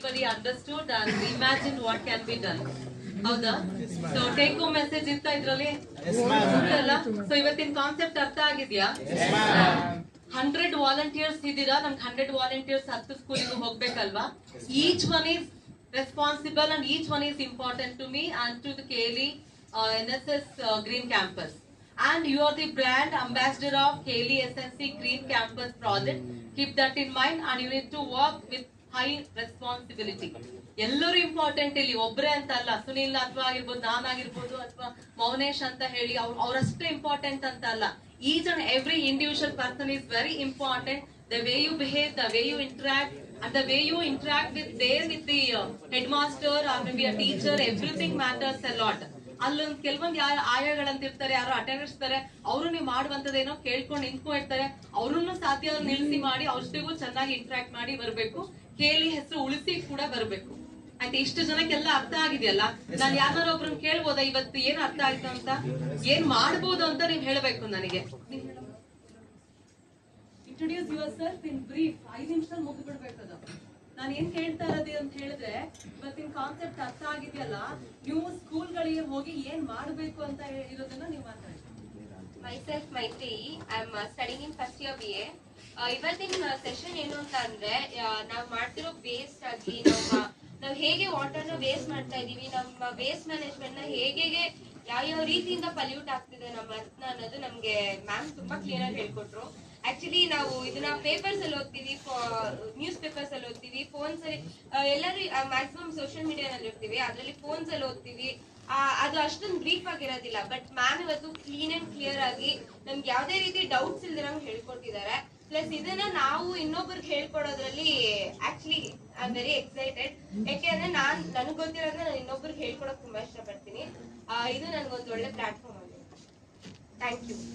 everybody understood and imagined what can be done. ಹೌದಾ so take home message ಇತ್ತ ಇದ್ರಲ್ಲಿ ಅಲ್ಲ ಸೊ ಇವತ್ತಿನ ಕಾನ್ಸೆಪ್ಟ್ ಅರ್ಥ ಆಗಿದ್ಯಾ ಹಂಡ್ರೆಡ್ ವಾಲಂಟಿಯರ್ಸ್ ಇದ್ದೀರಾ ನಮ್ಗೆ ಹಂಡ್ರೆಡ್ ವಾಲಂಟಿಯರ್ಸ್ ಹತ್ತು ಸ್ಕೂಲಿಗೆ ಹೋಗ್ಬೇಕಲ್ವಾ each one is responsible and each one is important to me and to the KLE N S S green campus and you are the brand ambassador of Kaylee SNC Green Campus project. Keep that in mind and you need to work with high responsibility. ಎಲ್ಲರೂ important ಇಲ್ಲಿ ಒಬ್ರೇ ಅಂತ ಅಲ್ಲ ಸುನಿಲ್ ಅಥವಾ ಆಗಿರ್ಬೋದು ನಾನಾಗಿರ್ಬೋದು ಅಥವಾ ಮೌನೇಶ್ ಅಂತ ಹೇಳಿ ಅವ್ರು ಅವರಷ್ಟೇ ಇಂಪಾರ್ಟೆಂಟ್ ಅಂತ ಅಲ್ಲ each and every individual person is very important the way you behave the way you interact and the way you interact with their with the headmaster or maybe a teacher everything matters a lot ಅಲ್ಲೊಂದ್ ಕೆಲವೊಂದ್ ಯಾರ ಆಯಗಳಂತ ಇರ್ತಾರೆ ಯಾರು attenders ಇರ್ತಾರೆ ಅವರು ನೀವು ಮಾಡುವಂತದೇನೋ ಕೇಳ್ಕೊಂಡು ನಿಂತ್ಕೊಂಡಿರ್ತಾರೆ ಅವ್ರನ್ನು ಸಾಧ್ಯ ಅವ್ರು ನಿಲ್ಸಿ ಮಾಡಿ ಅವ್ರ ಜೊತೆಗೂ ಚೆನ್ನಾಗಿ ಇಂಟ್ರಾಕ್ಟ್ ಮಾಡಿ ಬರ್ಬೇಕು ಕೇಳಿ ಹೆಸರು ಉಳಿಸಿ ಕೂಡ ಬರ್ಬೇಕು ಆಯ್ತು ಇಷ್ಟು ಜನಕ್ಕೆಲ್ಲ ಅರ್ಥ ಆಗಿದೆಯಲ್ಲ ನಾನು ಯಾರು ಒಬ್ರನ್ನ ಕೇಳ್ಬೋದಾ ಇವತ್ತು ಏನ್ ಅರ್ಥ ಆಯ್ತು ಅಂತ ಏನ್ ಮಾಡ್ಬೋದು ಅಂತ ನೀವ್ ಹೇಳ್ಬೇಕು ನನಗೆ introduce yourself in brief ಐದು ನಿಮಿಷದಲ್ಲಿ ಮುಗಿದು ಬಿಡ್ಬೇಕದ ನಾನು ಏನ್ ಕೇಳ್ತಾ ಇರೋದು ಅಂತ ಹೇಳಿದ್ರೆ ಇವತ್ತಿನ ಕಾನ್ಸೆಪ್ಟ್ ಅರ್ಥ ಆಗಿದೆಯಲ್ಲ ನೀವು ಸ್ಕೂಲ್ಗಳಿಗೆ ಹೋಗಿ ಏನ್ ಮಾಡ್ಬೇಕು ಅಂತ ಹೇ- ಇರೋದನ್ನ ನೀವು ಮಾತಾಡಿ myself Maithri I am studying in first year B A ಇವತ್ತಿನ ಸೆಷನ್ ಏನು ಅಂತ ಅಂದ್ರೆ ನಾವು ಮಾಡ್ತಿರೋ ವೇಸ್ಟ್ ಆಗಿ ನಮ್ಮ ನಾವು ಹೇಗೆ ವಾಟರ್ ನ ವೇಸ್ಟ್ ಮಾಡ್ತಾ ಇದೀವಿ ನಮ್ಮ ವೇಸ್ಟ್ ಮ್ಯಾನೇಜ್ಮೆಂಟ್ ನ ಹೇಗೆ ಯಾವ ಯಾವ ರೀತಿಯಿಂದ ಪಲ್ಯೂಟ್ ಆಗ್ತಿದೆ ನಮ್ಮ ಅರ್ಥ ಅನ್ನೋದು ನಮ್ಗೆ ಮ್ಯಾಮ್ ತುಂಬಾ ಕ್ಲಿಯರ್ ಆಗಿ ಹೇಳ್ಕೊಟ್ರು ಆಕ್ಚುಲಿ ನಾವು ಇದನ್ನ ಪೇಪರ್ಸ್ ಅಲ್ಲಿ ಓದ್ತೀವಿ ನ್ಯೂಸ್ ಪೇಪರ್ಸ್ ಅಲ್ಲಿ ಓದ್ತೀವಿ ಫೋನ್ಸ್ ಅಲ್ಲಿ ಆ, ಎಲ್ಲರೂ ಮ್ಯಾಕ್ಸಿಮಮ್ ಸೋಷಿಯಲ್ ಮೀಡಿಯಾದಲ್ಲಿ ಇರ್ತೀವಿ ಅದ್ರಲ್ಲಿ ಫೋನ್ಸ್ ಅಲ್ಲಿ ಓದ್ತೀವಿ ಆ, ಅದು ಅಷ್ಟೊಂದು ಬ್ರೀಫ್ ಆಗಿರೋದಿಲ್ಲ ಬಟ್ ಮ್ಯಾಮ್ ಇವತ್ತು ಕ್ಲೀನ್ ಅಂಡ್ ಕ್ಲಿಯರ್ ಆಗಿ ನಮ್ಗೆ ಯಾವ್ದೇ ರೀತಿ ಡೌಟ್ಸ್ ಇಲ್ದಿರಂಗ್ ಹೇಳ್ಕೊಟ್ಟಿದ್ದಾರೆ ಪ್ಲಸ್ ಇದನ್ನ ನಾವು ಇನ್ನೊಬ್ರಿಗೆ ಹೇಳ್ಕೊಡೋದ್ರಲ್ಲಿ actually I am very excited ಯಾಕೆಂದ್ರೆ ನಾನ್ ನನಗ್ ಗೊತ್ತಿರೋದನ್ನ ನಾನು ಇನ್ನೊಬ್ರಿಗೆ ಹೇಳ್ಕೊಡಕ್ ತುಂಬಾ ಇಷ್ಟಪಡ್ತೀನಿ ಆ, ಇದು ನನ್ಗೊಂದು ಒಳ್ಳೆ ಪ್ಲಾಟ್ಫಾರ್ಮ್ ಆಗಿದೆ ಥ್ಯಾಂಕ್ ಯು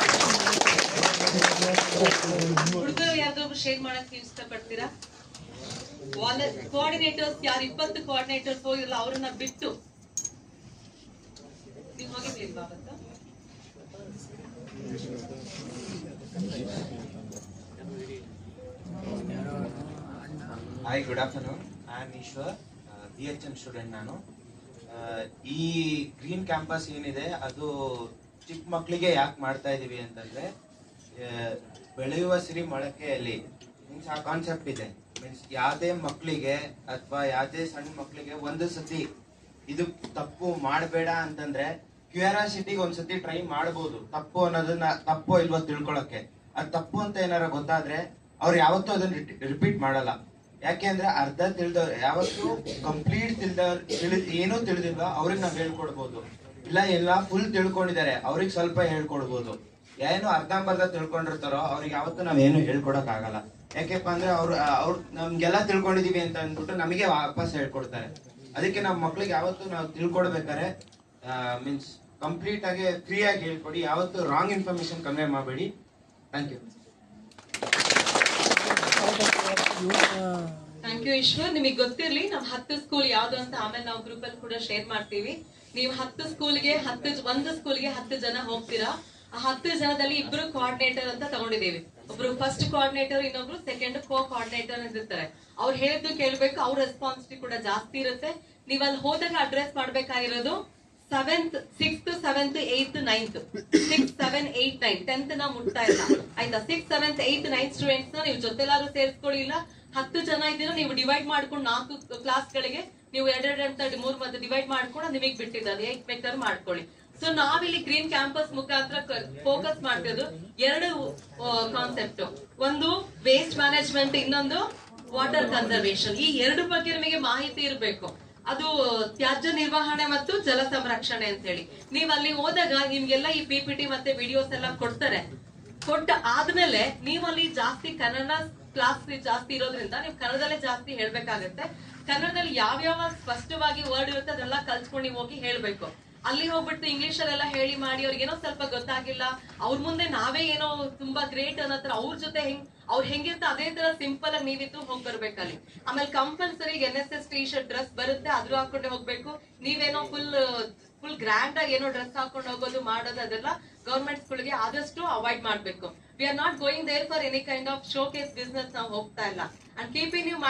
ಹುಡುಗರು ಯಾವ್ದಾದ್ರು ಶೇರ್ ಮಾಡಕ್ ನೀವು ಇಷ್ಟಪಡ್ತೀರಾ ಕೋಆರ್ಡಿನೇಟರ್ಸ್ ಯಾರು ಇಪ್ಪತ್ತು ಕೋಆರ್ಡಿನೇಟರ್ಸ್ ಹೋಗಿರಲ್ಲ ಅವ್ರನ್ನ ಬಿಟ್ಟು ನೀವು ಹೋಗಿರ್ಲಿಲ್ವಾ ಅವತ್ತು hi good afternoon I am Eshwar B H M student ನಾನು ಆ, ಈ ಗ್ರೀನ್ ಕ್ಯಾಂಪಸ್ ಏನಿದೆ ಅದು ಚಿಕ್ಕ ಮಕ್ಕಳಿಗೆ ಯಾಕೆ ಮಾಡ್ತಾ ಇದೀವಿ ಅಂತಂದ್ರೆ ಆ, ಬೆಳೆಯುವ ಸಿರಿ ಮೊಳಕೆಯಲ್ಲಿ ಮೀನ್ಸ್ ಆ ಕಾನ್ಸೆಪ್ಟ್ ಇದೆ ಮೀನ್ಸ್ ಯಾವುದೇ ಮಕ್ಕಳಿಗೆ ಅಥವಾ ಯಾವುದೇ ಸಣ್ಣ ಮಕ್ಕಳಿಗೆ ಒಂದು ಸತಿ ಇದು ತಪ್ಪು ಮಾಡಬೇಡ ಅಂತಂದ್ರೆ ಕ್ಯೂರಿಯಾಸಿಟಿಗೆ ಒಂದ್ಸತಿ ಟ್ರೈ ಮಾಡ್ಬೋದು ತಪ್ಪು ಅನ್ನೋದನ್ನ ತಪ್ಪು ಇಲ್ವೋ ತಿಳ್ಕೊಳಕ್ಕೆ ಅದು ತಪ್ಪು ಅಂತ ಏನಾರ ಗೊತ್ತಾದ್ರೆ ಅವ್ರು ಯಾವತ್ತೂ ಅದನ್ನ ರಿಪೀಟ್ ಮಾಡಲ್ಲ ಯಾಕೆ ಅಂದ್ರೆ ಅರ್ಧ ತಿಳಿದವ್ರು ಯಾವತ್ತು ಕಂಪ್ಲೀಟ್ ತಿಳಿದವ್ರು ತಿಳಿ ಏನೂ ತಿಳಿದಿಲ್ವ ಅವ್ರಿಗೆ ನಾವ್ ಹೇಳ್ಕೊಡ್ಬೋದು ಇಲ್ಲ ಎಲ್ಲ ಫುಲ್ ತಿಳ್ಕೊಂಡಿದ್ದಾರೆ ಅವ್ರಿಗೆ ಸ್ವಲ್ಪ ಹೇಳ್ಕೊಡ್ಬೋದು ಏನು ಅರ್ಧಂಬರ್ಧ ತಿಳ್ಕೊಂಡಿರ್ತಾರೋ ಅವ್ರಿಗೆ ಯಾವತ್ತೂ ನಾವೇನು ಹೇಳ್ಕೊಡಕ್ ಆಗಲ್ಲ ಯಾಕೆಪ್ಪ ಅಂದ್ರೆ ಅವ್ರು ಅವ್ರು ನಮ್ಗೆಲ್ಲ ತಿಳ್ಕೊಂಡಿದೀವಿ ಅಂತ ಅಂದ್ಬಿಟ್ಟು ನಮಗೆ ವಾಪಸ್ ಹೇಳ್ಕೊಡ್ತಾರೆ ಅದಕ್ಕೆ ನಮ್ಮ ಮಕ್ಳಿಗೆ ಯಾವತ್ತು ನಾವು ತಿಳ್ಕೊಡ್ಬೇಕಾದ್ರೆ ಮೀನ್ಸ್ ಕಂಪ್ಲೀಟ್ ಆಗಿ ಫ್ರೀ ಆಗಿ ಹೇಳ್ಕೊಡಿ ಯಾವತ್ತು ರಾಂಗ್ ಇನ್ಫಾರ್ಮೇಶನ್ ಕನ್ವೆ ಮಾಡಬೇಡಿ thank you thank you Eshwar ನಿಮಗೆ ಗೊತ್ತಿರ್ಲಿ ನಮ್ ಹತ್ತು ಸ್ಕೂಲ್ ಯಾವ್ದು ಅಂತ ಆಮೇಲೆ ನಾವು ಗ್ರೂಪ್ ಅಲ್ಲಿ ಕೂಡ ಶೇರ್ ಮಾಡ್ತೀವಿ ನೀವು ಹತ್ತು ಸ್ಕೂಲ್ಗೆ ಹತ್ತು ಜ- ಒಂದು ಸ್ಕೂಲ್ಗೆ ಹತ್ತು ಜನ ಹೋಗ್ತೀರಾ ಆ ಹತ್ತು ಜನದಲ್ಲಿ ಇಬ್ರು ಕೋಆರ್ಡಿನೇಟರ್ ಅಂತ ತಗೊಂಡಿದ್ದೀವಿ ಒಬ್ರು ಫಸ್ಟ್ ಕೋಆರ್ಡಿನೇಟರ್ ಇನ್ನೊಬ್ರು ಸೆಕೆಂಡ್ ಕೋ ಕೋಆರ್ಡಿನೇಟರ್ ಅಂತ ಇರ್ತಾರೆ ಅವ್ರು ಹೇಳಿದ್ದು ಕೇಳ್ಬೇಕು ಅವ್ರ ರೆಸ್ಪಾನ್ಸಿಬಿಲಿಟಿ ಕೂಡ ಜಾಸ್ತಿ ಇರುತ್ತೆ ನೀವ್ ಅಲ್ಲಿ ಹೋದಾಗ ಅಡ್ರೆಸ್ ಮಾಡ್ಬೇಕಾಗಿರೋದು seventh sixth seventh eighth ninth six seven eight nine tenth ನ ಮುಟ್ತಾ ಇಲ್ಲ ಆಯ್ತಾ six seventh eighth ninth students ನ ನೀವು ಜೊತೆಲಾದ್ರು ಸೇರಿಸ್ಕೊಳ್ಳಿ ಇಲ್ಲ ಹತ್ತು ಜನ ಇದ್ದೀರಾ ನೀವು ಡಿವೈಡ್ ಮಾಡ್ಕೊಂಡು ನಾಲ್ಕು ಕ್ಲಾಸ್ ಗಳಿಗೆ ನೀವು ಎರಡೆರಡು ಅಂತ ಮೂರ್ ಮತ್ತೆ ಡಿವೈಡ್ ಮಾಡ್ಕೊಂಡು ನಿಮಗೆ ಬಿಟ್ಟಿದ್ದಾರೆ ಹೇಗ್ ಬೇಕಾದ್ರೂ ಮಾಡ್ಕೊಳ್ಳಿ ಸೊ ನಾವಿಲ್ಲಿ ಗ್ರೀನ್ ಕ್ಯಾಂಪಸ್ ಮುಖಾಂತರ ಫೋಕಸ್ ಮಾಡ್ತಿರೋದು ಎರಡು ಕಾನ್ಸೆಪ್ಟ್ ಒಂದು ವೇಸ್ಟ್ ಮ್ಯಾನೇಜ್ಮೆಂಟ್ ಇನ್ನೊಂದು ವಾಟರ್ ಕನ್ಸರ್ವೇಶನ್ ಈ ಎರಡು ಬಗ್ಗೆ ನಿಮಗೆ ಮಾಹಿತಿ ಇರಬೇಕು ಅದು ತ್ಯಾಜ್ಯ ನಿರ್ವಹಣೆ ಮತ್ತು ಜಲ ಸಂರಕ್ಷಣೆ ಅಂತ ಹೇಳಿ ನೀವ್ ಅಲ್ಲಿ ಹೋದಾಗ ನಿಮ್ಗೆಲ್ಲ ಈ ಪಿ ಪಿ ಟಿ ಮತ್ತೆ ವಿಡಿಯೋಸ್ ಎಲ್ಲ ಕೊಡ್ತಾರೆ ಕೊಟ್ಟ ಆದ್ಮೇಲೆ ನೀವು ಅಲ್ಲಿ ಜಾಸ್ತಿ ಕನ್ನಡ ಕ್ಲಾಸ್ ಜಾಸ್ತಿ ಇರೋದ್ರಿಂದ ನೀವು ಕನ್ನಡದಲ್ಲೇ ಜಾಸ್ತಿ ಹೇಳ್ಬೇಕಾಗತ್ತೆ ಕನ್ನಡದಲ್ಲಿ ಯಾವ್ಯಾವ ಸ್ಪಷ್ಟವಾಗಿ ವರ್ಡ್ ಇರುತ್ತೆ ಅದೆಲ್ಲ ಕಲ್ಸ್ಕೊಂಡು ನೀವು ಹೋಗಿ ಹೇಳ್ಬೇಕು ಅಲ್ಲಿ ಹೋಗ್ಬಿಟ್ಟು ಇಂಗ್ಲಿಷ್ ಅಲ್ಲೆಲ್ಲ ಹೇಳಿ ಮಾಡಿ ಅವ್ರಿಗೆ ಏನೋ ಸ್ವಲ್ಪ ಗೊತ್ತಾಗಿಲ್ಲ ಅವ್ರ ಮುಂದೆ ನಾವೇ ಏನೋ ತುಂಬಾ ಗ್ರೇಟ್ ಅನ್ನೋ ತರ ಅವ್ರ ಜೊತೆ ಹೆಂಗ್ ಅವ್ರು ಹೆಂಗಿರ್ತ ಅದೇ ತರ ಸಿಂಪಲ್ ಆಗಿ ನೀವಿತ್ತು ಹೋಗಿ ಬರ್ಬೇಕಲ್ಲಿ ಆಮೇಲೆ compulsory N S S T shirt dress ಬರುತ್ತೆ ಅದ್ರ ಹಾಕೊಂಡೆ ಹೋಗ್ಬೇಕು ನೀವೇನೋ ಫುಲ್ ಫುಲ್ ಗ್ರ್ಯಾಂಡ್ ಆಗಿ ಏನೋ ಡ್ರೆಸ್ ಹಾಕೊಂಡು ಹೋಗೋದು ಮಾಡೋದು ಅದೆಲ್ಲ ಗೌರ್ಮೆಂಟ್ ಸ್ಕೂಲ್ಗೆ ಆದಷ್ಟು ಅವಾಯ್ಡ್ ಮಾಡ್ಬೇಕು we are not going there for any kind of showcase business ನಾವು ಹೋಗ್ತಾ ಇಲ್ಲ and keep in you mind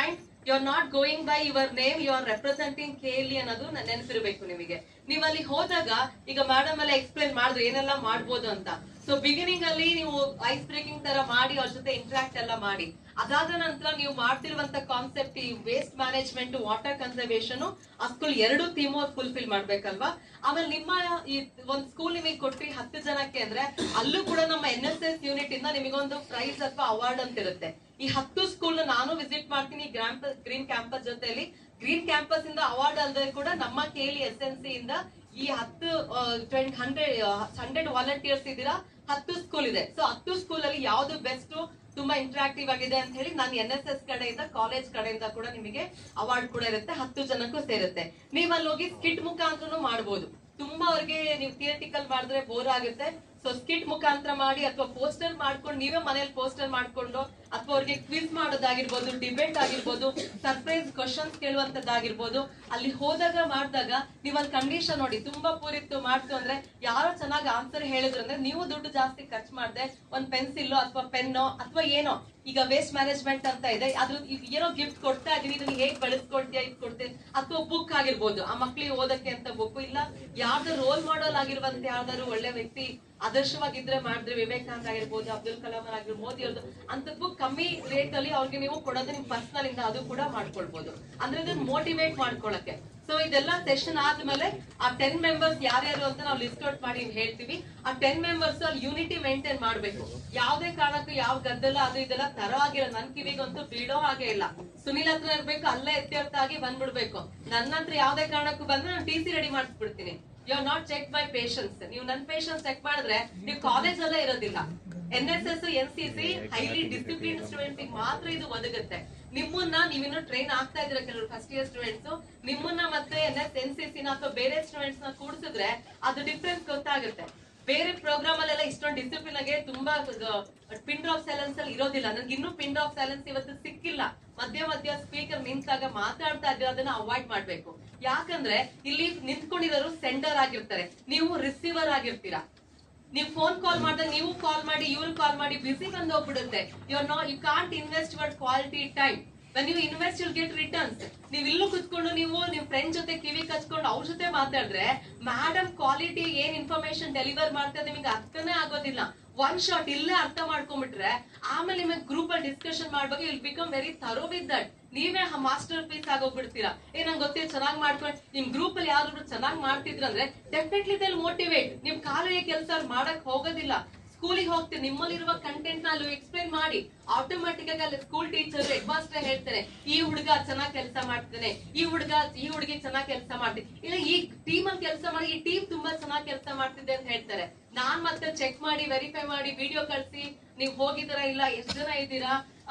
you are not going by your name you are representing KLE ಅನ್ನೋದು ನ- ನೆನಪಿರ್ಬೇಕು ನಿಮಗೆ ನೀವು ಅಲ್ಲಿ ಹೋದಾಗ ಈಗ ಮೇಡಮ್ ಎಲ್ಲ ಎಕ್ಸ್ಪ್ಲೈನ್ ಮಾಡಿದ್ರು ಏನೆಲ್ಲ ಮಾಡ್ಬೋದು ಅಂತ ಸೊ ಬಿಗಿನಿಂಗ್ ಅಲ್ಲಿ ನೀವು ಐಸ್ ಬ್ರೇಕಿಂಗ್ ತರ ಮಾಡಿ ಅವ್ರ ಜೊತೆ ಇಂಟ್ರಾಕ್ಟ್ ಎಲ್ಲ ಮಾಡಿ ಅದಾದ ನಂತರ ನೀವು ಮಾಡ್ತಿರುವಂತ ಕಾನ್ಸೆಪ್ಟ್ ಈ ವೇಸ್ಟ್ ಮ್ಯಾನೇಜ್ಮೆಂಟ್ ವಾಟರ್ ಕನ್ಸರ್ವೇಶನ್ ಆ ಸ್ಕೂಲ್ ಎರಡು ಥೀಮ್ ಫುಲ್ಫಿಲ್ ಮಾಡ್ಬೇಕಲ್ವಾ ಆಮೇಲೆ ನಿಮ್ಮ ಈ ಒಂದ್ ಸ್ಕೂಲ್ ನಿಮಗೆ ಕೊಟ್ರಿ ಹತ್ತು ಜನಕ್ಕೆ ಅಂದ್ರೆ ಅಲ್ಲೂ ಕೂಡ ನಮ್ಮ ಎನ್ ಎಸ್ ಎಸ್ ಯೂನಿಟ್ ಇಂದ ನಿಮಗೊಂದು ಪ್ರೈಸ್ ಅಥವಾ ಅವಾರ್ಡ್ ಅಂತ ಇರುತ್ತೆ ಈ ಹತ್ತು ಸ್ಕೂಲ್ ನಾನು ವಿಸಿಟ್ ಮಾಡ್ತೀನಿ ಗ್ರೀನ್ ಕ್ಯಾಂಪಸ್ ಜೊತೆಲಿ ಗ್ರೀನ್ ಕ್ಯಾಂಪಸ್ ಇಂದ ಅವಾರ್ಡ್ ಅಲ್ಲದೆ ಕೂಡ ನಮ್ಮ ಕೇಳಿ ಎಸ್ ಎನ್ ಸಿ ಇಂದ ಈ ಹತ್ತು ಹಂಡ್ರೆಡ್ ಹಂಡ್ರೆಡ್ ವಾಲಂಟಿಯರ್ಸ್ ಇದ್ದೀರಾ ಹತ್ತು ಸ್ಕೂಲ್ ಇದೆ ಸೊ ಹತ್ತು ಸ್ಕೂಲ್ ಅಲ್ಲಿ ಯಾವ್ದು ಬೆಸ್ಟ್ ತುಂಬಾ ಇಂಟ್ರಾಕ್ಟಿವ್ ಆಗಿದೆ ಅಂತ ಹೇಳಿ ನಾನು ಎನ್ ಎಸ್ ಎಸ್ ಕಡೆಯಿಂದ ಕಾಲೇಜ್ ಕಡೆಯಿಂದ ಕೂಡ ನಿಮಗೆ ಅವಾರ್ಡ್ ಕೂಡ ಇರುತ್ತೆ ಹತ್ತು ಜನಕ್ಕೂ ಸೇರುತ್ತೆ ನೀವ್ ಅಲ್ಲಿ ಹೋಗಿ ಸ್ಕಿಟ್ ಮುಖಾಂತರನು ಮಾಡ್ಬೋದು ತುಂಬಾ ಅವ್ರಿಗೆ ನೀವು ಥಿಯೇಟಿಕಲ್ ಮಾಡಿದ್ರೆ ಬೋರ್ ಆಗುತ್ತೆ ಸೊ ಸ್ಕಿಟ್ ಮುಖಾಂತರ ಮಾಡಿ ಅಥವಾ ಪೋಸ್ಟರ್ ಮಾಡ್ಕೊಂಡು ನೀವೇ ಮನೇಲಿ ಪೋಸ್ಟರ್ ಮಾಡ್ಕೊಂಡು ಅಥವಾ ಅವ್ರಿಗೆ ಕ್ವಿಜ್ ಮಾಡೋದಾಗಿರ್ಬೋದು ಡಿಬೇಟ್ ಆಗಿರ್ಬೋದು ಸರ್ಪ್ರೈಸ್ ಕ್ವಶನ್ಸ್ ಕೇಳುವಂತದ್ದಾಗಿರ್ಬೋದು ಅಲ್ಲಿ ಹೋದಾಗ ಮಾಡಿದಾಗ ನೀವು ಅಲ್ಲಿ ಕಂಡೀಷನ್ ನೋಡಿ ತುಂಬಾ ಪೂರಿತ್ತು ಮಾಡ್ತು ಅಂದ್ರೆ ಯಾರೋ ಚೆನ್ನಾಗಿ ಆನ್ಸರ್ ಹೇಳಿದ್ರು ಅಂದ್ರೆ ನೀವು ದುಡ್ಡು ಜಾಸ್ತಿ ಖರ್ಚು ಮಾಡದೆ ಒಂದ್ ಪೆನ್ಸಿಲ್ ಅಥವಾ ಪೆನ್ನೋ ಅಥವಾ ಏನೋ ಈಗ ವೇಸ್ಟ್ ಮ್ಯಾನೇಜ್ಮೆಂಟ್ ಅಂತ ಇದೆ ಅದ್ರ ಇದ್ ಏನೋ ಗಿಫ್ಟ್ ಕೊಡ್ತಾ ಇದೀನಿ ಇದನ್ನ ಹೇಗ್ ಬಳಸ್ಕೊಡ್ತೀಯ ಇದ್ ಕೊಡ್ತೀನಿ ಅಥವಾ ಬುಕ್ ಆಗಿರ್ಬೋದು ಆ ಮಕ್ಳಿಗೆ ಓದಕ್ಕೆ ಅಂತ ಬುಕ್ ಇಲ್ಲ ಯಾವ್ದು ರೋಲ್ ಮಾಡಲ್ ಆಗಿರುವಂತ ಯಾವ್ದಾದ್ರು ಒಳ್ಳೆ ವ್ಯಕ್ತಿ ಆದರ್ಶವಾಗಿದ್ರೆ ಮಾಡಿದ್ರೆ ವಿವೇಕಾನಂದ ಆಗಿರ್ಬೋದು ಅಬ್ದುಲ್ ಕಲಾಂ ಆಗಿರ್ಬೋದು ಮೋದಿ ಅವ್ರದ್ದು ಅಂತದ್ದು ಕಮ್ಮಿ ರೇಟ್ ಅಲ್ಲಿ ಅವ್ರಿಗೆ ನೀವು ಕೊಡೋದು ನಿಮ್ ಪರ್ಸನಲ್ ಇಂದ ಅದು ಕೂಡ ಮಾಡ್ಕೊಳ್ಬಹುದು ಅಂದ್ರೆ ಇದನ್ನ ಮೋಟಿವೇಟ್ ಮಾಡ್ಕೊಳಕ್ಕೆ ಸೊ ಇದೆಲ್ಲ ಸೆಷನ್ ಆದ್ಮೇಲೆ ಆ ಟೆನ್ ಮೆಂಬರ್ಸ್ ಯಾರ್ಯಾರು ಅಂತ ನಾವು ಲಿಸ್ಟ್ ಔಟ್ ಮಾಡಿ ಹೇಳ್ತೀವಿ ಆ ಟೆನ್ ಮೆಂಬರ್ಸ್ ಅಲ್ಲಿ ಯೂನಿಟಿ ಮೇಂಟೈನ್ ಮಾಡ್ಬೇಕು ಯಾವ್ದೇ ಕಾರಣಕ್ಕೂ ಯಾವ ಗದ್ದಲ ಅದು ಇದೆಲ್ಲ ತರೋ ಆಗಿಲ್ಲ ನನ್ ಕಿವಿಗಂತೂ ಬೀಳೋ ಹಾಗೆ ಇಲ್ಲ ಸುನಿಲ್ ಹತ್ರ ಇರ್ಬೇಕು ಅಲ್ಲೇ ಎತ್ಯರ್ಥ ಆಗಿ ಬಂದ್ಬಿಡ್ಬೇಕು ನನ್ನ ಹತ್ರ ಯಾವ್ದೇ ಕಾರಣಕ್ಕೂ ಬಂದ್ರೆ ನಾನು ಟಿ ಸಿ ರೆಡಿ ಮಾಡಿಸ್ಬಿಡ್ತೀನಿ you are not check by patience ನೀವು ನನ್ ಪೇಷನ್ಸ್ ಚೆಕ್ ಮಾಡಿದ್ರೆ ನೀವು ಕಾಲೇಜ್ ಅಲ್ಲೇ ಇರೋದಿಲ್ಲ N S S N C C highly discipline students ಮಾತ್ರ ಇದು ಒದಗುತ್ತೆ ನಿಮ್ಮನ್ನ ನೀವಿನ್ನು ಟ್ರೈನ್ ಆಗ್ತಾ ಇದ್ರೆ ಕೆಲವರು ಫಸ್ಟ್ ಇಯರ್ ಸ್ಟೂಡೆಂಟ್ಸ್ ನಿಮ್ಮನ್ನ ಮತ್ತೆ ಎನ್ ಎಸ್ ಎನ್ ಸಿ ನ ಅಥವಾ ಬೇರೆ ಸ್ಟೂಡೆಂಟ್ಸ್ ನ ಕೂಡಿಸಿದ್ರೆ ಅದು ಡಿಫ್ರೆನ್ಸ್ ಗೊತ್ತಾಗುತ್ತೆ ಬೇರೆ ಪ್ರೋಗ್ರಾಮ್ ಅಲ್ಲೆಲ್ಲ ಇಷ್ಟೊಂದು ಡಿಸಿಪ್ಲಿನ್ ಆಗಿ ತುಂಬಾ ಪಿನ್ ಡ್ರಾಪ್ ಸೈಲೆನ್ಸ್ ಅಲ್ಲಿ ಇರೋದಿಲ್ಲ ನನ್ಗೆ ಇನ್ನೂ ಪಿನ್ ಡ್ರಾಪ್ ಸೈಲೆನ್ಸ್ ಇವತ್ತು ಸಿಕ್ಕಿಲ್ಲ ಮಧ್ಯ ಮಧ್ಯ ಸ್ಪೀಕರ್ ನಿಂತಾಗ ಮಾತಾಡ್ತಾ ಇದ್ರೆ ಅದನ್ನ ಅವಾಯ್ಡ್ ಮಾಡ್ಬೇಕು ಯಾಕಂದ್ರೆ ಇಲ್ಲಿ ನಿಂತ್ಕೊಂಡಿರೋರು ಸೆಂಡರ್ ಆಗಿರ್ತಾರೆ ನೀವು ರಿಸೀವರ್ ಆಗಿರ್ತೀರಾ ನೀವು ಫೋನ್ ಕಾಲ್ ಮಾಡಿದಾಗ ನೀವು ಕಾಲ್ ಮಾಡಿ ಇವ್ರು ಕಾಲ್ ಮಾಡಿ ಬಿಸಿ ಬಂದು ಹೋಗ್ಬಿಡುತ್ತೆ you know you can't invest your quality time when you invest you get returns ನೀವು ಇಲ್ಲೂ ಕುತ್ಕೊಂಡು ನೀವು ನಿಮ್ ಫ್ರೆಂಡ್ ಜೊತೆ ಕಿವಿ ಕಚ್ಕೊಂಡು ಅವ್ರ ಜೊತೆ ಮಾತಾಡಿದ್ರೆ ಮೇಡಮ್ ಕ್ವಾಲಿಟಿ ಏನ್ ಇನ್ಫಾರ್ಮೇಶನ್ ಡೆಲಿವರ್ ಮಾಡ್ತಾರೆ ನಿಮಗೆ ಅರ್ಥನೇ ಆಗೋದಿಲ್ಲ ಒನ್ ಶಾಟ್ ಇಲ್ಲೇ ಅರ್ಥ ಮಾಡ್ಕೊಂಡ್ಬಿಟ್ರೆ ಆಮೇಲೆ ನಿಮಗೆ ಗ್ರೂಪ್ ಅಲ್ಲಿ ಡಿಸ್ಕಷನ್ ಮಾಡುವಾಗ will become very thorough with that ನೀವೇ ಮಾಸ್ಟರ್ ಪೀಸ್ ಆಗೋಗ್ಬಿಡ್ತೀರಾ ಏ ನಂಗೆ ಗೊತ್ತಿಲ್ಲ ಚೆನ್ನಾಗಿ ಮಾಡ್ಕೊಂಡು ನಿಮ್ ಗ್ರೂಪ್ ಅಲ್ಲಿ ಯಾರು ಚೆನ್ನಾಗಿ ಮಾಡ್ತಿದ್ರಂದ್ರೆ ಡೆಫಿನೆಟ್ಲಿ ದೆಲ್ ಮೋಟಿವೇಟ್ ನಿಮ್ ಕಾಲೇಜ್ ಕೆಲಸ ಮಾಡಕ್ ಹೋಗೋದಿಲ್ಲ ಸ್ಕೂಲಿಗೆ ಹೋಗ್ತೀರಿ ನಿಮ್ಮಲ್ಲಿರುವ ಕಂಟೆಂಟ್ ನ ಅಲ್ಲಿ ಎಕ್ಸ್ಪ್ಲೈನ್ ಮಾಡಿ ಆಟೋಮ್ಯಾಟಿಕ್ ಆಗಿ ಅಲ್ಲಿ ಸ್ಕೂಲ್ ಟೀಚರ್ ಹೆಡ್ ಮಾಸ್ಟರ್ ಹೇಳ್ತಾರೆ ಈ ಹುಡುಗ ಚೆನ್ನಾಗಿ ಕೆಲಸ ಮಾಡ್ತಾನೆ ಈ ಹುಡುಗ ಈ ಹುಡುಗಿ ಚೆನ್ನಾಗಿ ಕೆಲಸ ಮಾಡ್ತೀನಿ ಇಲ್ಲ ಈ ಟೀಮ್ ಅಲ್ಲಿ ಕೆಲಸ ಮಾಡಿ ಈ ಟೀಮ್ ತುಂಬಾ ಚೆನ್ನಾಗಿ ಕೆಲಸ ಮಾಡ್ತಿದೆ ಅಂತ ಹೇಳ್ತಾರೆ ನಾನ್ ಮತ್ತೆ ಚೆಕ್ ಮಾಡಿ ವೆರಿಫೈ ಮಾಡಿ ವಿಡಿಯೋ ಕಳ್ಸಿ ನೀವು ಹೋಗಿದ್ದೀರಾ ಇಲ್ಲ ಎಷ್ಟು ಜನ ಇದ್ದೀರಾ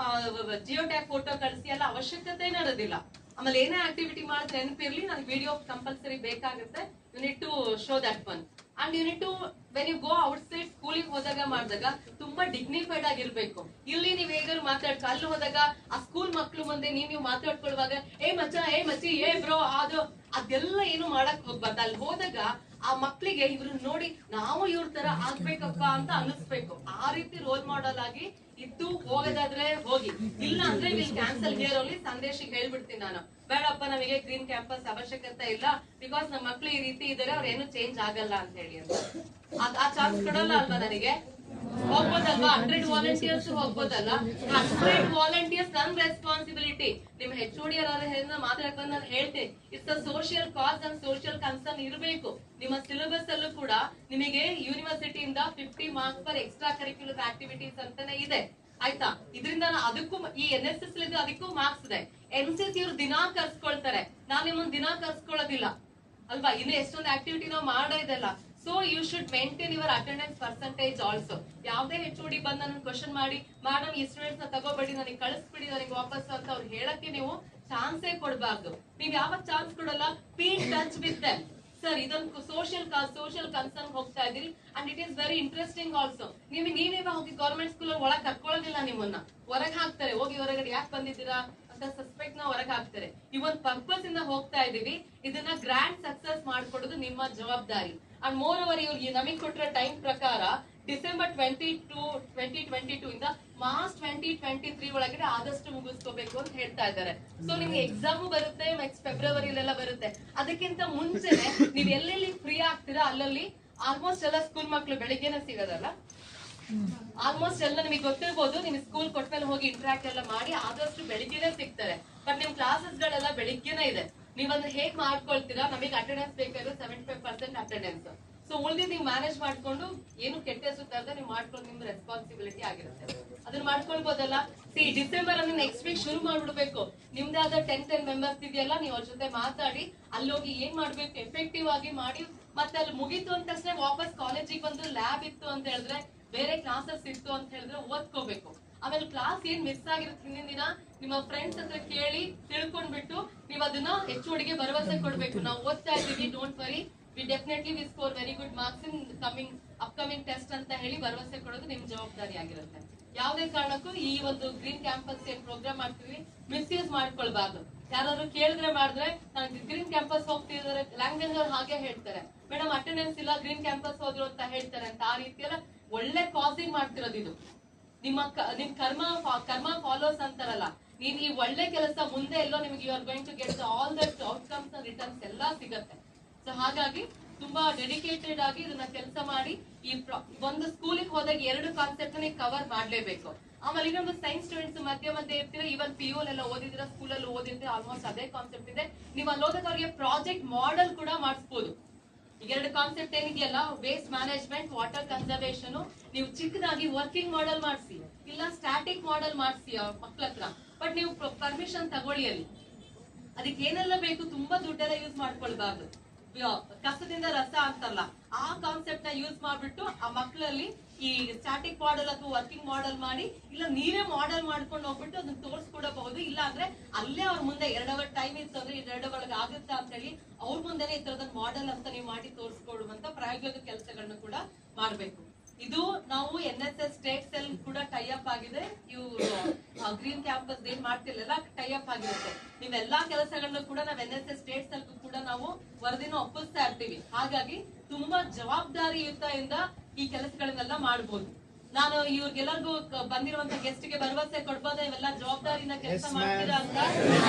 ಜಿಯೋ ಟ್ಯಾಗ್ ಫೋಟೋ ಕಳಿಸಿ ಎಲ್ಲ ಅವಶ್ಯಕತೆ ಇರೋದಿಲ್ಲ ಆಮೇಲೆ ಏನೇ ಆಕ್ಟಿವಿಟಿ ಮಾಡಿದ್ರೆ ನೆನಪಿರ್ಲಿ ನನ್ಗೆ ವಿಡಿಯೋ ಕಂಪಲ್ಸರಿ ಬೇಕಾಗುತ್ತೆ you need to show that one and you need to when you go outside ಸ್ಕೂಲಿಗೆ ಹೋದಾಗ ಮಾಡಿದಾಗ ತುಂಬಾ ಡಿಗ್ನಿಫೈಡ್ ಆಗಿರ್ಬೇಕು ಇಲ್ಲಿ ನೀವ್ ಹೇಗಾದ್ರು ಮಾತಾಡ್ಕ ಅಲ್ಲಿ ಹೋದಾಗ ಆ ಸ್ಕೂಲ್ ಮಕ್ಳು ಮುಂದೆ ನೀವ್ ನೀವು ಮಾತಾಡ್ಕೊಳ್ಳುವಾಗ ಏ ಮಚ್ಚ ಏ ಮಚ್ಚಿ ಏ ಬ್ರೋ ಅದು ಅದೆಲ್ಲ ಏನು ಮಾಡಕ್ ಹೋಗ್ಬಾರ್ದು ಅಲ್ಲಿ ಹೋದಾಗ ಆ ಮಕ್ಳಿಗೆ ಇವ್ರು ನೋಡಿ ನಾವು ಇವ್ರ ತರ ಆಗ್ಬೇಕಪ್ಪ ಅಂತ ಅನಿಸ್ಬೇಕು ಆ ರೀತಿ ರೋಲ್ ಮಾಡಲ್ ಆಗಿ ಇದ್ದು ಹೋಗೋದಾದ್ರೆ ಹೋಗಿ ಇಲ್ಲ ಅಂದ್ರೆ ವಿಲ್ ಕ್ಯಾನ್ಸಲ್ ಹಿಯರ್ ಓನ್ಲಿ ಸಂದೇಶಕ್ಕೆ ಹೇಳ್ಬಿಡ್ತೀನಿ ನಾನು ಬೇಡಪ್ಪ ನಮಗೆ ಗ್ರೀನ್ ಕ್ಯಾಂಪಸ್ ಅವಶ್ಯಕತೆ ಇಲ್ಲ ಬಿಕಾಸ್ ನಮ್ಮ ಮಕ್ಳು ಈ ರೀತಿ ಇದಾರೆ ಅವ್ರು ಏನು ಚೇಂಜ್ ಆಗಲ್ಲ ಅಂತ ಹೇಳಿ ಅಂತ ಅದ್- ಆ ಚಾನ್ಸ್ ಕೊಡಲ್ಲ ಅಲ್ವಾ ನನಗೆ ಹೋಗ್ಬೋದಲ್ವಾ ಹಂಡ್ರೆಡ್ ವಾಲಂಟಿಯರ್ಸ್ ಹೋಗ್ಬೋದಲ್ಲ ಹಂಡ್ರೆಡ್ ವಾಲಂಟಿಯರ್ಸ್ ನನ್ ರೆಸ್ಪಾನ್ಸಿಬಿಲಿಟಿ ನಿಮ್ ಹೆಚ್ ಓಡಿ ಮಾತಾಡಕ್ ಬಂದ್ ನಾನು ಹೇಳ್ತೀನಿ it's a social cause and social concern ಇರಬೇಕು ನಿಮ್ಮ ಸಿಲೆಬಸ್ ಅಲ್ಲೂ ಕೂಡ ನಿಮಗೆ ಯೂನಿವರ್ಸಿಟಿಯಿಂದ fifty marks for extra curricular activities ಅಂತಾನೆ ಇದೆ ಆಯ್ತಾ ಇದರಿಂದ ನಾ- ಅದಕ್ಕೂ ಈ ಎನ್ ಎಸ್ ಎಸ್ ಅದಕ್ಕೂ ಮಾರ್ಕ್ಸ್ ಇದೆ ಎನ್ ಸಿ ಸಿ ಇವ್ರು ದಿನಾ ಕರ್ಸ್ಕೊಳ್ತಾರೆ ನಾನ್ ನಿಮ್ಮನ್ನ ದಿನಾ ಕರ್ಸ್ಕೊಳ್ಳೋದಿಲ್ಲ ಅಲ್ವಾ ಇನ್ನು ಎಷ್ಟೊಂದು ಆಕ್ಟಿವಿಟಿ ನಾವು ಮಾಡೋ ಇದೆಲ್ಲ so you should maintain your attendance percentage also ಯಾವ್ದೇ ಹೆಚ್ ಡಿ ಬಂದ್ ನನ್ನ ಕ್ವಶನ್ ಮಾಡಿ ಮೇಡಮ್ ಈ ಸ್ಟೂಡೆಂಟ್ಸ್ ನ ತಗೋಬೇಡಿ ನನಗೆ ಕಳಿಸ್ಬಿಡಿ ನನಗೆ ವಾಪಸ್ ಅಂತ ಅವ್ರು ಹೇಳಕ್ಕೆ ನೀವು ಚಾನ್ಸೇ ಕೊಡಬಾರ್ದು ನೀವ್ ಯಾವಾಗ ಚಾನ್ಸ್ ಕೊಡಲ್ಲ be touch with them sir ಇದೊಂದು ಸೋಷಿಯಲ್ ಸೋಷಿಯಲ್ ಕನ್ಸರ್ನ್ ಹೋಗ್ತಾ ಇದೀರಿ and it is very interesting also ನೀವು ನೀವೇ ಹೋಗಿ ಗೌರ್ಮೆಂಟ್ ಸ್ಕೂಲ್ ಒಳಗ್ ಕರ್ಕೊಳ್ಳೋದಿಲ್ಲ ನಿಮ್ಮನ್ನ ಹೊರಗ್ ಹಾಕ್ತಾರೆ ಹೋಗಿ ಹೊರಗಡೆ ಯಾಕೆ ಬಂದಿದ್ದೀರಾ ಅಂತ ಸಸ್ಪೆಕ್ಟ್ ನ ಹೊರಗೆ ಹಾಕ್ತಾರೆ ಈ ಒಂದ್ ಪರ್ಪಸ್ ಇಂದ ಹೋಗ್ತಾ ಇದೀವಿ ಇದನ್ನ ಗ್ರ್ಯಾಂಡ್ ಸಕ್ಸಸ್ ಮಾಡ್ಕೊಡೋದು ನಿಮ್ಮ ಜವಾಬ್ದಾರಿ ಅಂಡ್ ಮೋರ್ ಓವರ್ ಇವ್ರಿಗೆ ನಮಗ್ ಕೊಟ್ಟಿರೋ ಟೈಮ್ ಪ್ರಕಾರ December twenty two twenty twenty two ಇಂದ ಮಾರ್ಚ್ ಟ್ವೆಂಟಿ ಟ್ವೆಂಟಿ ತ್ರೀ ಒಳಗಡೆ ಆದಷ್ಟು ಮುಗಿಸ್ಕೋಬೇಕು ಅಂತ ಹೇಳ್ತಾ ಇದ್ದಾರೆ ಸೊ ನಿಮ್ಗೆ ಎಕ್ಸಾಮ್ ಬರುತ್ತೆ ನೆಕ್ಸ್ಟ್ ಫೆಬ್ರವರಿಲೆಲ್ಲ ಬರುತ್ತೆ ಅದಕ್ಕಿಂತ ಮುಂಚೆನೆ ನೀವ್ ಎಲ್ಲೆಲ್ಲಿ ಫ್ರೀ ಆಗ್ತೀರಾ ಅಲ್ಲಲ್ಲಿ ಆಲ್ಮೋಸ್ಟ್ ಎಲ್ಲ ಸ್ಕೂಲ್ ಮಕ್ಳು ಬೆಳಿಗ್ಗೆನೆ ಸಿಗೋದಲ್ಲ ಆಲ್ಮೋಸ್ಟ್ ಎಲ್ಲ ನಿಮಗೆ ಗೊತ್ತಿರ್ಬೋದು ನಿಮ್ ಸ್ಕೂಲ್ ಕೊಟ್ಮೇಲೆ ಹೋಗಿ ಇಂಟ್ರಾಕ್ಟ್ ಎಲ್ಲ ಮಾಡಿ ಆದಷ್ಟು ಬೆಳಿಗ್ಗೆನೆ ಸಿಗ್ತಾರೆ ಬಟ್ ನಿಮ್ ಕ್ಲಾಸಸ್ ಗಳೆಲ್ಲ ಬೆಳಿಗ್ಗೆನೆ ಇದೆ ನೀವ್ ಅದನ್ನ ಹೇಗ್ ಮಾಡ್ಕೊಳ್ತೀರಾ ನಮಗೆ ಅಟೆಂಡೆನ್ಸ್ ಬೇಕಾದ್ರೆ seventy five percent attendance so ಉಳಿದಿದ್ದು ನೀವು ಮ್ಯಾನೇಜ್ ಮಾಡ್ಕೊಂಡು ಏನು ಕೆಟ್ಟ ಹೆಸರು ತರದೆ ನೀವು ಮಾಡ್ಕೊಂಡು ನಿಮ್ ರೆಸ್ಪಾನ್ಸಿಬಿಲಿಟಿ ಆಗಿರುತ್ತೆ ಅದನ್ನ ಮಾಡ್ಕೊಳ್ಬೋದಲ್ಲ ಸಿ ಡಿಸೆಂಬರ್ ಅನ್ನು ನೆಕ್ಸ್ಟ್ ವೀಕ್ ಶುರು ಮಾಡ್ಬಿಡ್ಬೇಕು ನಿಮ್ದಾದ ಟೆನ್ ಟೆನ್ ಮೆಂಬರ್ಸ್ ಇದೆಯಲ್ಲ ನೀವು ಅವ್ರ ಜೊತೆ ಮಾತಾಡಿ ಅಲ್ಲೋಗಿ ಏನ್ ಮಾಡ್ಬೇಕು ಎಫೆಕ್ಟಿವ್ ಆಗಿ ಮಾಡಿ ಮತ್ತೆ ಅಲ್ಲಿ ಮುಗೀತು ಅಂದ ತಕ್ಷಣ ವಾಪಸ್ ಕಾಲೇಜಿಗೆ ಬಂದು ಲ್ಯಾಬ್ ಇತ್ತು ಅಂತ ಹೇಳಿದ್ರೆ ಬೇರೆ ಕ್ಲಾಸಸ್ ಇತ್ತು ಅಂತ ಹೇಳಿದ್ರೆ ಓದ್ಕೋಬೇಕು ಆಮೇಲೆ ಕ್ಲಾಸ್ ಏನ್ ಮಿಸ್ ಆಗಿರುತ್ತೆ ಹಿಂದಿನ ದಿನ ನಿಮ್ಮ ಫ್ರೆಂಡ್ಸ್ ಹತ್ರ ಕೇಳಿ ತಿಳ್ಕೊಂಡ್ಬಿಟ್ಟು ನೀವು ಅದನ್ನ ಎಚ್ ಗೆ ಭರವಸೆ ಕೊಡ್ಬೇಕು ನಾವು ಓದ್ತಾ ಇದ್ದೀವಿ don't worry we definitely we score very good marks in coming upcoming test ಅಂತ ಹೇಳಿ ಭರವಸೆ ಕೊಡೋದು ನಿಮ್ ಜವಾಬ್ದಾರಿ ಆಗಿರುತ್ತೆ ಯಾವುದೇ ಕಾರಣಕ್ಕೂ ಈ ಒಂದು ಗ್ರೀನ್ ಕ್ಯಾಂಪಸ್ ಏನ್ ಪ್ರೋಗ್ರಾಮ್ ಮಾಡ್ತೀವಿ ಮಿಸ್ಯೂಸ್ ಮಾಡ್ಕೊಳ್ಬಾರ್ದು ಯಾರಾದ್ರೂ ಕೇಳಿದ್ರೆ ಮಾಡಿದ್ರೆ ನಾನು ಗ್ರೀನ್ ಕ್ಯಾಂಪಸ್ ಹೋಗ್ತಿದ್ದಾರೆ ಲ್ಯಾಂಗ್ವೇಜ್ ಅವ್ರು ಹಾಗೆ ಹೇಳ್ತಾರೆ ಮೇಡಮ್ ಅಟೆಂಡೆನ್ಸ್ ಇಲ್ಲ ಗ್ರೀನ್ ಕ್ಯಾಂಪಸ್ ಹೋದ್ರು ಅಂತ ಹೇಳ್ತಾರೆ ಅಂತ ಆ ರೀತಿ ಎಲ್ಲ ಒಳ್ಳೆ ಕಾಸಿಂಗ್ ಮಾಡ್ತಿರೋದು ಇದು ನಿಮ್ಮ ಕ- ನಿಮ್ ಕರ್ಮ ಫಾ- ಕರ್ಮ ಫಾಲೋಸ್ ಅಂತಾರಲ್ಲ ನೀವ್ ಈ ಒಳ್ಳೆ ಕೆಲಸ ಮುಂದೆ ಎಲ್ಲೋ ನಿಮ್ಗೆ you are going to get all that outcomes returns ಎಲ್ಲಾ ಸಿಗತ್ತೆ ಸೊ ಹಾಗಾಗಿ ತುಂಬಾ ಡೆಡಿಕೇಟೆಡ್ ಆಗಿ ಇದನ್ನ ಕೆಲಸ ಮಾಡಿ ಈ ಪ್ರ- ಒಂದು ಸ್ಕೂಲಿಗೆ ಹೋದಾಗ ಎರಡು ಕಾನ್ಸೆಪ್ಟ್ ನೀವು ಕವರ್ ಮಾಡ್ಲೇಬೇಕು ಆಮೇಲೆ ಇನ್ನೊಂದು ಸೈನ್ಸ್ ಸ್ಟೂಡೆಂಟ್ಸ್ ಮಧ್ಯ ಮಧ್ಯೆ ಇರ್ತೀರ ಇವನ್ ಪಿ ಯು ಎಲ್ಲ ಓದಿದಿರ ಸ್ಕೂಲಲ್ಲಿ ಓದಿದ್ರೆ ಆಲ್ಮೋಸ್ಟ್ ಅದೇ ಕಾನ್ಸೆಪ್ಟ್ ಇದೆ ನೀವು ಅಲ್ಲಿ ಹೋದಾಗ ಅವ್ರಿಗೆ ಪ್ರಾಜೆಕ್ಟ್ ಮಾಡೆಲ್ ಕೂಡ ಮಾಡಿಸ್ಬೋದು ಈಗ ಎರಡು ಕಾನ್ಸೆಪ್ಟ್ ಏನಿದೆಯಲ್ಲ ವೇಸ್ಟ್ ಮ್ಯಾನೇಜ್ಮೆಂಟ್ ವಾಟರ್ ಕನ್ಸರ್ವೇಶನ್ ನೀವು ಚಿಕ್ಕದಾಗಿ ವರ್ಕಿಂಗ್ ಮಾಡೆಲ್ ಮಾಡಿಸಿ ಇಲ್ಲ ಸ್ಟ್ಯಾಟಿಕ್ ಮಾಡೆಲ್ ಮಾಡಿಸಿ ಮಕ್ಳ ಹತ್ರ ಬಟ್ ನೀವು ಪರ್ಮಿಷನ್ ತಗೊಳ್ಳಿ ಅಲ್ಲಿ ಅದಕ್ಕೆ ಏನೆಲ್ಲ ಬೇಕು ತುಂಬಾ ದುಡ್ಡೆಲ್ಲ ಯೂಸ್ ಮಾಡ್ಕೊಳ್ಬಾರ್ದು ವ್ಯ- ಕಸದಿಂದ ರಸ ಅಂತಾರಲ್ಲ ಆ ಕಾನ್ಸೆಪ್ಟ್ ನ ಯೂಸ್ ಮಾಡ್ಬಿಟ್ಟು ಆ ಮಕ್ಕಳಲ್ಲಿ ಈ ಸ್ಟಾಟಿಕ್ ಮಾಡೆಲ್ ಅಥವಾ ವರ್ಕಿಂಗ್ ಮಾಡೆಲ್ ಮಾಡಿ ಇಲ್ಲ ನೀವೇ ಮಾಡೆಲ್ ಮಾಡ್ಕೊಂಡು ಹೋಗ್ಬಿಟ್ಟು ಅದನ್ನ ತೋರಿಸ್ಕೊಡಬಹುದು ಇಲ್ಲ ಅಂದ್ರೆ ಅಲ್ಲೇ ಅವ್ರ ಮುಂದೆ ಎರಡ್ ಅವರ್ ಟೈಮ್ ಇತ್ತು ಅಂದ್ರೆ ಎರಡು ಒಳಗೆ ಆಗುತ್ತಾ ಅಂತ ಹೇಳಿ ಅವ್ರ ಮುಂದೆನೆ ಈ ತರದ ಮಾಡೆಲ್ ಅಂತ ನೀವು ಮಾಡಿ ತೋರಿಸ್ಕೊಡುವಂತ ಪ್ರಾಯೋಗಿಕ ಕೆಲಸಗಳನ್ನ ಕೂಡ ಮಾಡ್ಬೇಕು ಇದು ನಾವು N S S state cell ಕೂಡ ಟೈ ಅಪ್ ಆಗಿದೆ ಇವರು ಗ್ರೀನ್ ಕ್ಯಾಂಪಸ್ ಏನ್ ಮಾಡ್ತಿಲ್ಲ ಟೈ ಅಪ್ ಆಗಿರುತ್ತೆ ನೀವೆಲ್ಲಾ ಕೆಲಸಗಳನ್ನ ಕೂಡ ನಾವ್ N S S state cell ಕೂಡ ನಾವು ವರದಿನ ಒಪ್ಪಿಸ್ತಾ ಇರ್ತೀವಿ ಹಾಗಾಗಿ ತುಂಬಾ ಜವಾಬ್ದಾರಿಯುತದಿಂದ ಈ ಕೆಲಸಗಳನ್ನೆಲ್ಲ ಮಾಡ್ಬೋದು ನಾನು ಇವ್ರಿಗೆಲ್ಲರಿಗೂ ಕ- ಬಂದಿರುವಂತ ಗೆಸ್ಟ್ ಗೆ ಭರವಸೆ ಕೊಡ್ಬೋದಾ ಇವೆಲ್ಲ ಜವಾಬ್ದಾರಿನ ಕೆಲಸ ಮಾಡ್ತೀರಾ ಅಂತ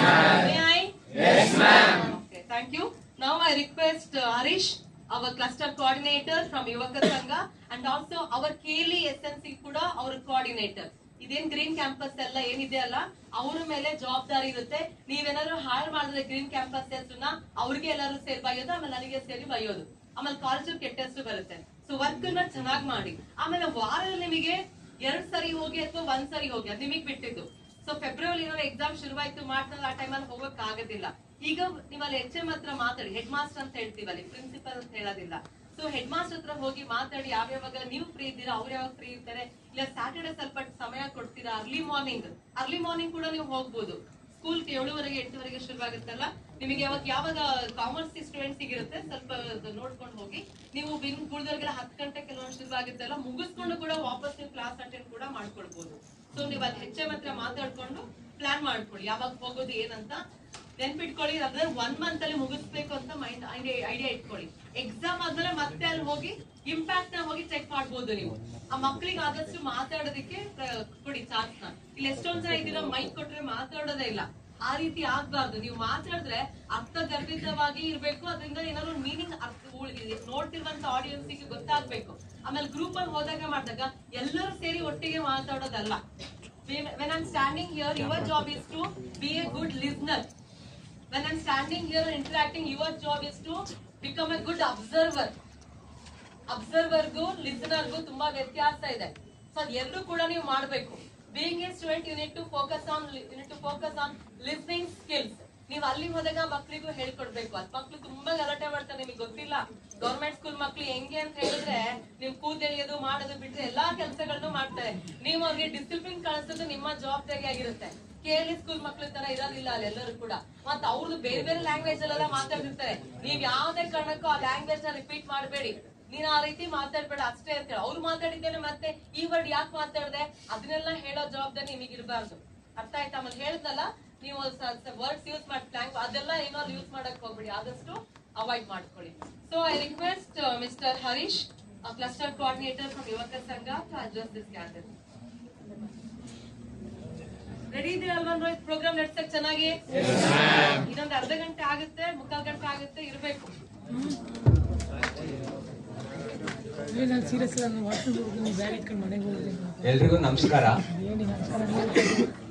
thank you now I request Harish our cluster coordinator from Yuvaka Sangha and also our ಕೇಲಿ ಎಸ್ ಎನ್ ಸಿ ಕೂಡ ಅವ್ರ ಕೋಆರ್ಡಿನೇಟರ್ ಇದೇನ್ ಗ್ರೀನ್ ಕ್ಯಾಂಪಸ್ ಎಲ್ಲ ಏನಿದೆ ಅಲ್ಲ ಅವ್ರ ಮೇಲೆ ಜವಾಬ್ದಾರಿ ಇರುತ್ತೆ ನೀವೇನಾದ್ರು ಹಾಳು ಮಾಡಿದ್ರೆ ಗ್ರೀನ್ ಕ್ಯಾಂಪಸ್ ಹೆಸರನ್ನ ಅವ್ರಿಗೆ ಎಲ್ಲರೂ ಸೇರಿ ಬೈಯೋದು ಆಮೇಲೆ ನನಗೆ ಸೇರಿ ಬೈಯೋದು ಆಮೇಲೆ ಕಾಲೇಜ್ ಕೆಟ್ಟ ಹೆಸರು ಬರುತ್ತೆ ಸೊ ವರ್ಕ್ ನ ಚೆನ್ನಾಗಿ ಮಾಡಿ ಆಮೇಲೆ ವಾರದಲ್ಲಿ ನಿಮಗೆ ಎರಡ್ ಸರಿ ಹೋಗಿ ಅಥವಾ ಒಂದ್ ಸರಿ ಹೋಗಿ ಅದು ನಿಮಗೆ ಬಿಟ್ಟಿದ್ದು ಸೊ ಫೆಬ್ರವರಿ ಏನಾದ್ರು ಎಕ್ಸಾಮ್ ಶುರುವಾಯ್ತು ಮಾಡ್ತಾರೆ ಆ ಟೈಮಲ್ಲಿ ಹೋಗಕ್ ಆಗೋದಿಲ್ಲ ಈಗ ನೀವಲ್ಲಿ ಎಚ್ ಎಂ ಹತ್ರ ಮಾತಾಡಿ ಹೆಡ್ ಮಾಸ್ಟರ್ ಅಂತ ಹೇಳ್ತೀವಲ್ಲಿ ಪ್ರಿನ್ಸಿಪಲ್ ಅಂತ ಹೇಳೋದಿಲ್ಲ ಸೊ ಹೆಡ್ ಮಾಸ್ಟರ್ ಹತ್ರ ಹೋಗಿ ಮಾತಾಡಿ ಯಾವ್ಯಾವಾಗ ನೀವು ಫ್ರೀ ಇದ್ದೀರಾ ಅವ್ರು ಯಾವಾಗ ಫ್ರೀ ಇರ್ತಾರೆ ಇಲ್ಲ ಸ್ಯಾಟರ್ಡೆ ಸ್ವಲ್ಪ ಸಮಯ ಕೊಡ್ತೀರಾ ಅರ್ಲಿ ಮಾರ್ನಿಂಗ್ ಅರ್ಲಿ ಮಾರ್ನಿಂಗ್ ಕೂಡ ನೀವು ಹೋಗ್ಬೋದು ಸ್ಕೂಲ್ ಏಳುವರೆಗೆ ಎಂಟುವರೆಗೆ ಶುರುವಾಗುತ್ತಲ್ಲ ನಿಮಗೆ ಯಾವಾಗ ಯಾವಾಗ ಕಾಮರ್ಸ್ ಸ್ಟೂಡೆಂಟ್ಸ್ ಇರುತ್ತೆ ಸ್ವಲ್ಪ ಅದು ನೋಡ್ಕೊಂಡು ಹೋಗಿ ನೀವು ಬಿನ್ ಉಳಿದವ್ರಿಗೆಲ್ಲ ಹತ್ತು ಗಂಟೆ ಕೆಲವೊಂದು ಶುರುವಾಗುತ್ತಲ್ಲ ಮುಗಿಸ್ಕೊಂಡು ಕೂಡ ವಾಪಸ್ ನೀವು ಕ್ಲಾಸ್ ಅಟೆಂಡ್ ಕೂಡ ಮಾಡ್ಕೊಳ್ಬಹುದು ಸೊ ನೀವು ಅಲ್ಲಿ ಹೆಚ್ಚೆ ಮಾತ್ರ ಮಾತಾಡ್ಕೊಂಡು ಪ್ಲಾನ್ ಮಾಡ್ಕೊಳ್ಳಿ ಯಾವಾಗ ಹೋಗೋದು ಏನಂತ ನೆನ್ಪಿಟ್ಕೊಳ್ಳಿ ಅದ್ರ ಒನ್ ಮಂತ್ ಅಲ್ಲಿ ಮುಗಿಸ್ಬೇಕು ಅಂತ ಮೈಂಡ್ ಐಡಿಯಾ ಇಟ್ಕೊಳ್ಳಿ ಎಕ್ಸಾಮ್ ಆದ್ಮೇಲೆ ಮತ್ತೆ ಅಲ್ಲಿ ಹೋಗಿ ಇಂಪ್ಯಾಕ್ಟ್ ನ ಹೋಗಿ ಚೆಕ್ ಮಾಡ್ಬೋದು ನೀವು ಆ ಮಕ್ಳಿಗೆ ಆದಷ್ಟು ಮಾತಾಡೋದಕ್ಕೆ ಪ್ರ- ಕೊಡಿ ಚಾನ್ಸ್ ನ ಇಲ್ಲಿ ಎಷ್ಟೊಂದ್ ಜನ ಇದೀರ ಮೈಕ್ ಕೊಟ್ರೆ ಮಾತಾಡೋದೇ ಇಲ್ಲ ಆ ರೀತಿ ಆಗ್ಬಾರ್ದು ನೀವು ಮಾತಾಡಿದ್ರೆ ಅರ್ಥಗರ್ಭಿತವಾಗಿ ಇರ್ಬೇಕು ಅದರಿಂದ ಏನಾದ್ರು ಮೀನಿಂಗ್ ಅರ್ಥ ಉಳ್- ನೋಡ್ತಿರುವಂತ ಆಡಿಯನ್ಸ್ ಗೆ ಗೊತ್ತಾಗ್ಬೇಕು ಆಮೇಲೆ ಗ್ರೂಪ್ ಅಲ್ಲಿ ಹೋದಾಗ ಮಾಡಿದಾಗ ಎಲ್ಲರೂ ಸೇರಿ ಒಟ್ಟಿಗೆ ಮಾತಾಡೋದಲ್ಲ when I'm standing here your job is to be a good listener when I'm standing here and interacting, your job is to become a good observer. ಅಬ್ಸರ್ವರ್ಗೂ ಲಿಸನರ್ಗೂ ತುಂಬಾ ವ್ಯತ್ಯಾಸ ಇದೆ ಸೊ ಅದ್ ಎರಡೂ ಕೂಡ ನೀವು ಮಾಡ್ಬೇಕು being a student you need to focus on unit to focus on listening skills ನೀವು ಅಲ್ಲಿ ಹೋದಾಗ ಮಕ್ಳಿಗೂ ಹೇಳ್ಕೊಡ್ಬೇಕು ಅದ್ ಮಕ್ಳು ತುಂಬಾ ಗಲಾಟೆ ಮಾಡ್ತಾರೆ ನಿಮಗೆ ಗೊತ್ತಿಲ್ಲ ಗೌರ್ಮೆಂಟ್ ಸ್ಕೂಲ್ ಮಕ್ಳು ಹೆಂಗೆ ಅಂತ ಹೇಳಿದ್ರೆ ನೀವು ಕೂದೆಳೆಯೋದು ಮಾಡೋದು ಬಿಟ್ರೆ ಎಲ್ಲಾ ಕೆಲಸಗಳನ್ನು ಮಾಡ್ತಾರೆ ನೀವು ಅವ್ರಿಗೆ ಡಿಸಿಪ್ಲಿನ್ ಕಳಿಸೋದು ನಿಮ್ಮ ಜವಾಬ್ದಾರಿ ಆಗಿರುತ್ತೆ ಕೇಳಿ ಸ್ಕೂಲ್ ಮಕ್ಳ ತರ ಇರೋದಿಲ್ಲ ಅಲ್ಲಿ ಎಲ್ಲರೂ ಕೂಡ ಮತ್ತ ಅವ್ರದ್ದು ಬೇರೆ ಬೇರೆ ಲ್ಯಾಂಗ್ವೇಜ್ ಅಲ್ಲೆಲ್ಲ ಮಾತಾಡ್ತಿರ್ತಾರೆ ನೀವ್ ಯಾವ್ದೇ ಕಾರಣಕ್ಕೂ ಆ ಲ್ಯಾಂಗ್ವೇಜ್ ನ ರಿಪೀಟ್ ಮಾಡಬೇಡಿ ನೀನ್ ಆ ರೀತಿ ಮಾತಾಡ್ಬೇಡ ಅಷ್ಟೇ ಅಂತ ಹೇಳಿ ಅವ್ರು ಮಾತಾಡಿದ್ದೇನೆ ಮತ್ತೆ ಈ ವರ್ಡ್ ಯಾಕೆ ಮಾತಾಡ್ದೆ ಅದನ್ನೆಲ್ಲ ಹೇಳೋ ಜವಾಬ್ದಾರಿ ನಿಮಗೆ ಇರಬಾರ್ದು ಅರ್ಥ ಆಯ್ತಾ ಆಮೇಲೆ ಹೇಳಿದ್ನಲ್ಲ ನೀವು ವರ್ಡ್ಸ್ ಯೂಸ್ ಮಾಡಿ ಸ್ಲ್ಯಾಂಗ್ ಅದೆಲ್ಲ ಏನೋ ಯೂಸ್ ಮಾಡಕ್ ಹೋಗ್ಬೇಡಿ ಆದಷ್ಟು ಅವಾಯ್ಡ್ ಮಾಡ್ಕೊಳ್ಳಿ so I request mister Harish cluster coordinator from Yuvaka Sangha to address this gathering ready ಇದೆ ಅಲ್ವಾ ರೋಹಿತ್ ಪ್ರೋಗ್ರಾಮ್ ನಡ್ಸಕ್ ಚೆನ್ನಾಗಿ ಇನ್ನೊಂದು ಅರ್ಧ ಗಂಟೆ ಆಗುತ್ತೆ ಮುಕ್ಕಾಲ್ ಗಂಟೆ ಆಗುತ್ತೆ ಇರ್ಬೇಕು ನಾನು ಸೀರಿಯಸ್ ನಾನು ವಾಟ್ಸಪ್ ಹೋಗಿ ನೀವು ಬ್ಯಾಗ್ ಇಟ್ಕೊಂಡು ಮನೆಗೆ ಹೋಗ್ತೀನಿ ಎಲ್ರಿಗೂ ನಮಸ್ಕಾರ ಏನು ನಮಸ್ಕಾರ